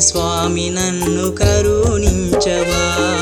స్వామి నన్ను కరుణించవా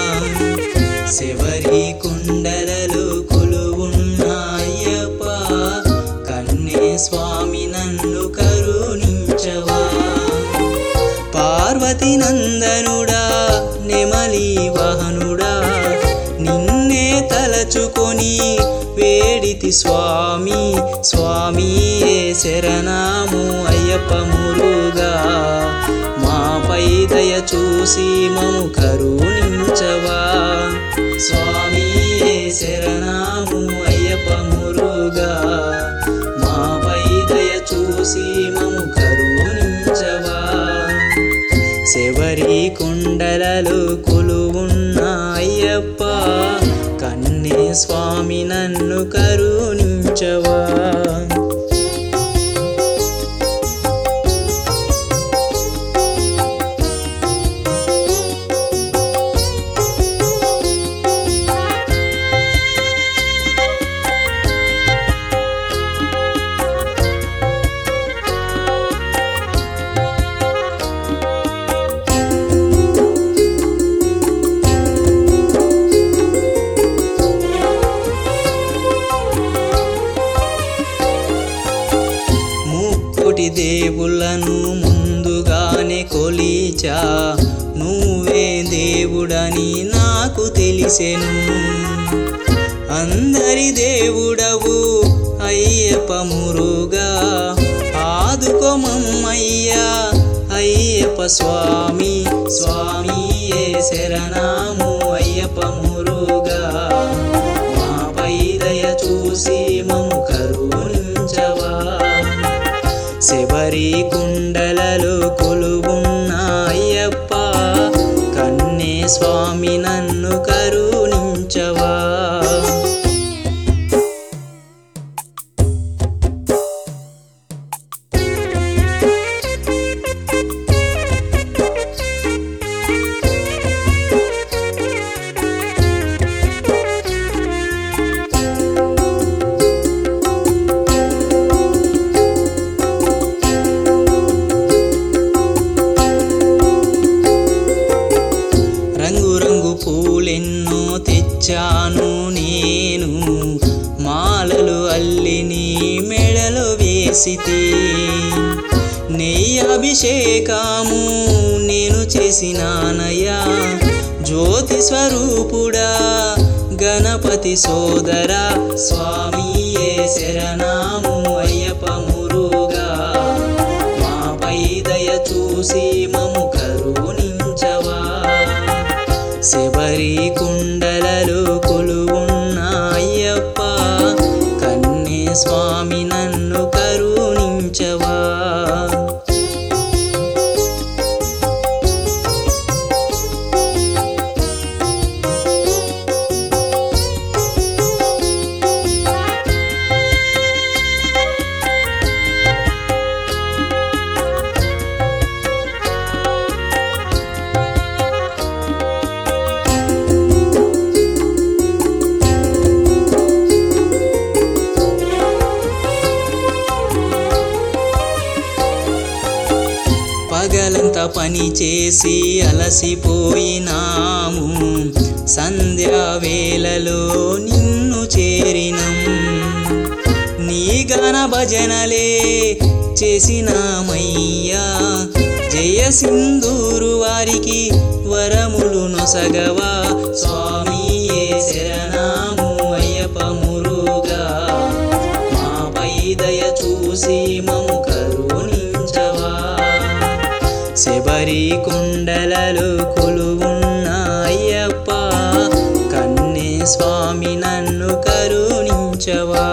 శబరి కుండలలో కొలువున్న అయ్యప్ప కన్నే స్వామి నన్ను కరుణించవా పార్వతి నందనుడా నెమలి వాహనుడా నిన్నే తలచుకొని వేడితి స్వామి స్వామి ఏ శరణాము అయ్యప్ప మురుగా మాపై దయ చూసి మము కరుణించవా స్వామి ఏ శరణాము అయ్యప్ప మురుగా మాపై దయ చూసి మము కరుణించవా శబరి కుండలలో కొలువున్న అయ్యప్ప కన్నే స్వామి నన్ను కరుణించవా ముక్కోటి దేవుళ్ళను ముందుగానే కొలిచా నువ్వే దేవుడని నాకు తెలిసెను అందరి దేవుడవు అయ్యప్ప మురుగా ఆదుకోమమ్మయ్యా అయ్యప్ప స్వామి స్వామి ఏ శరణాము అయ్యప్ప మురుగా మాపై దయ చూసి మము కరుణించవా శబరి కుండలలో కొలువున్న అయ్యప్ప కన్నే స్వామి నన్ను కరుణించవా రంగు రంగు పూలెన్నో తెచ్చాను నేను మాలలు అల్లి నీ మెడలో వేసితే నెయ్యి అభిషేకము నేను చేసినానయ్యా జ్యోతి స్వరూపుడా గణపతి సోదరా స్వామి ఏ శరణాము అయ్యప్ప మురుగా మాపై దయ చూసి మము కరుణించవా శబరి కుండలలో కొలువున్న అయ్యప్ప కన్నే స్వామి నన్ను కరుణించవా పగలంతా పని చేసి అలసిపోయినాము సంధ్యా వేళలో నిన్ను చేరినం నీ గాన భజనలే చేసినామయ్యా జయ సింధూరు వారికి వరములు నొసగవా స్వామి ఏ శరణాము అయ్యప్ప మురుగా మాపై దయ చూసి మము కరుణించవా శబరి కుండలలో కొలువున్న అయ్యప్ప కన్నే స్వామి నన్ను కరుణించవా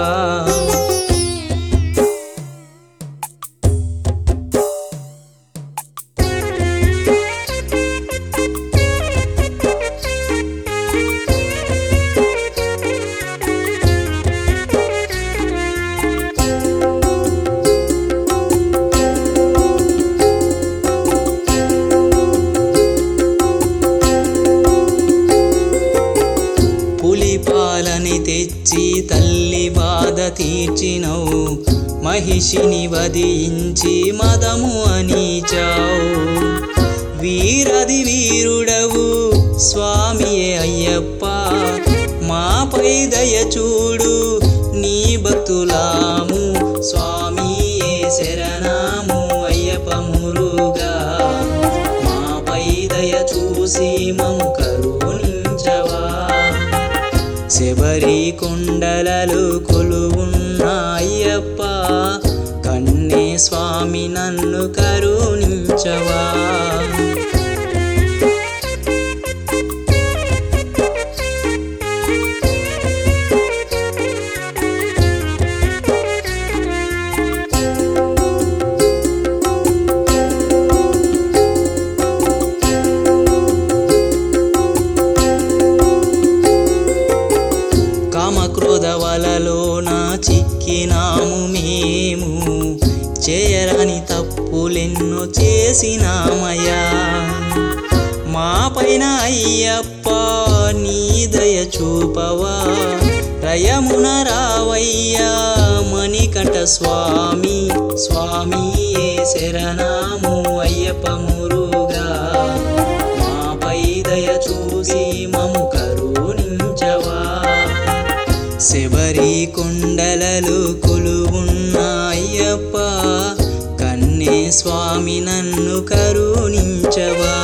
పులి పాలని తెచ్చి తల్లి బాధ తీర్చినవు మహిషిని వధించి మదము అనిచావు వీరది వీరుడవు స్వామియే అయ్యప్ప మాపై దయ చూడు నీ భక్తులాము స్వామియే శరణాము అయ్యప్ప మురుగా మాపై దయ చూసి మము కరుణించవా శబరి కొండలలు కొలువున్న అయ్యప్ప కన్నే స్వామి నన్ను కరుణించవా కామక్రోధ వలలోన చిక్కినాము మేము చేయరాని తప్పులెన్నో చేసినామయ్యా మా పైన అయ్యప్ప నీ దయ చూపవా రయమున రావయ్యా మణికంఠ స్వామి స్వామి ఏ శరణాము అయ్యప్ప మురుగా మాపై దయ చూసి మము కరుణించవా శబరి కొండలలు కొలువున్న అయ్యప్ప కన్నే స్వామి నన్ను కరుణించవా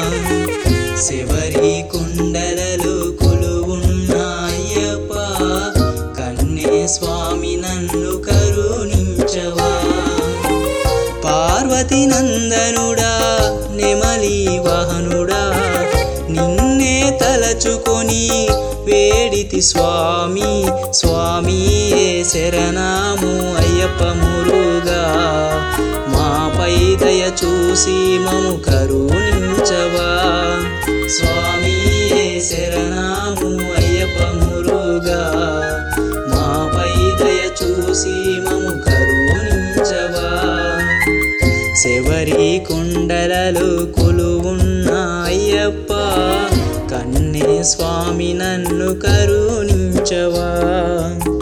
శబరి కొండలలు కొలువున్న అయ్యప్ప కన్నే స్వామి నన్ను కరుణించవా పార్వతి నందనుడా నెమలి వాహనుడా నిన్నే తలచుకొని వేడితి స్వామి స్వామి ఏ శరణాము అయ్యప్ప మురుగా మాపై దయ చూసి మము కరుణించవా స్వామి ఏ శరణాము అయ్యప్ప మురుగా మాపై దయ చూసి మము కరుణించవా శబరి కొండలలో కొలువున్న అయ్యప్ప కన్నే స్వామి నన్ను కరుణించవా